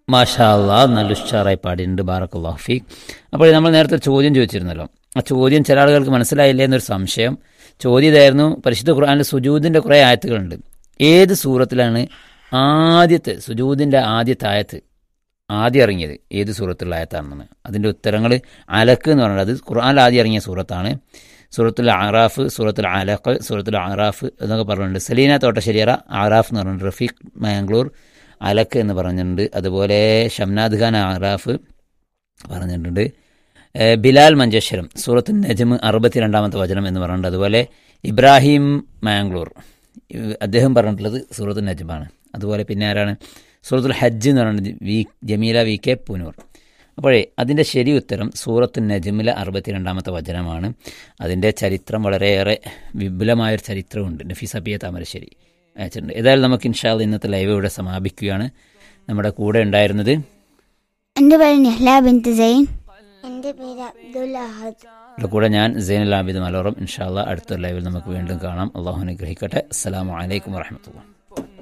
മാഷാ അല്ലാ നല്ല ഉഷാറായി പാടിയിട്ടുണ്ട് ബാറക്കുല്ലാഹ് ഫീഖ് അപ്പോൾ നമ്മൾ നേരത്തെ ഒരു ചോദ്യം ചോദിച്ചിരുന്നല്ലോ ആ ചോദ്യം ചില ആളുകൾക്ക് മനസ്സിലായില്ലേ എന്നൊരു സംശയം ചോദ്യം ഇതായിരുന്നു പരിശുദ്ധ ഖുർആാനിൽ സുജൂദിൻ്റെ കുറേ ആയത്തുകളുണ്ട് ഏത് സൂറത്തിലാണ് ആദ്യത്തെ സുജൂദിൻ്റെ ആദ്യത്തെ ആയത്ത് ആദ്യം ഇറങ്ങിയത് ഏത് സൂറത്തുള്ള ആയത്താണെന്ന് അതിൻ്റെ ഉത്തരങ്ങൾ അലക്ക് എന്ന് പറയുന്നത് അത് ഖുർആാനിൽ ആദ്യം ഇറങ്ങിയ സൂറത്താണ് സൂറത്തുൽ ആറാഫ് സൂറത്തുൽ അലക്ക് സൂറത്തുൽ ആറാഫ് എന്നൊക്കെ പറഞ്ഞിട്ടുണ്ട് സലീന തോട്ടശ്ശേരിയറ ആറാഫ് എന്ന് പറഞ്ഞിട്ടുണ്ട് റഫീഖ് മാംഗ്ലൂർ അലക്ക് എന്ന് പറഞ്ഞിട്ടുണ്ട് അതുപോലെ ഷംനാദ് ഖാൻ ആറാഫ് പറഞ്ഞിട്ടുണ്ട് ഏഹ് ബിലാൽ മഞ്ചേശ്വരം സൂറത്ത് നജ്മ് അറുപത്തിരണ്ടാമത്തെ വചനം എന്ന് പറഞ്ഞിട്ടുണ്ട് അതുപോലെ ഇബ്രാഹിം മാംഗ്ലൂർ ഇവ് അദ്ദേഹം പറഞ്ഞിട്ടുള്ളത് സൂറത്ത് നജ്മാണ് അതുപോലെ പിന്നെ ആരാണ് സൂറത്തുൽ ഹജ്ജ് എന്ന് പറയുന്നത് V Jameela V K Punoor അപ്പോഴേ അതിൻ്റെ ശരി ഉത്തരം സൂറത്ത് നജ്മിലെ അറുപത്തിരണ്ടാമത്തെ വചനമാണ് അതിൻ്റെ ചരിത്രം വളരെയേറെ വിപുലമായൊരു ചരിത്രമുണ്ട് നഫീസ് അബിയ താമരശ്ശേരി അയച്ചിട്ടുണ്ട് ഏതായാലും നമുക്ക് ഇൻഷാല് ഇന്നത്തെ ലൈവ് ഇവിടെ സമാപിക്കുകയാണ് നമ്മുടെ കൂടെ ഉണ്ടായിരുന്നത് എൻ്റെ പേര് നെഹ്ല ബിന്ത് സൈൻ എൻ്റെ പേര് അബ്ദുൽ അഹദ് നമ്മുടെ കൂടെ ഞാൻ സൈനുൽ ആബിദ് മലോറം ഇൻഷാല്ല അടുത്ത ലൈവിൽ നമുക്ക് വീണ്ടും കാണാം അള്ളാഹു അനുഗ്രഹിക്കട്ടെ അസ്സലാമു അലൈക്കും വറഹമത്തുള്ള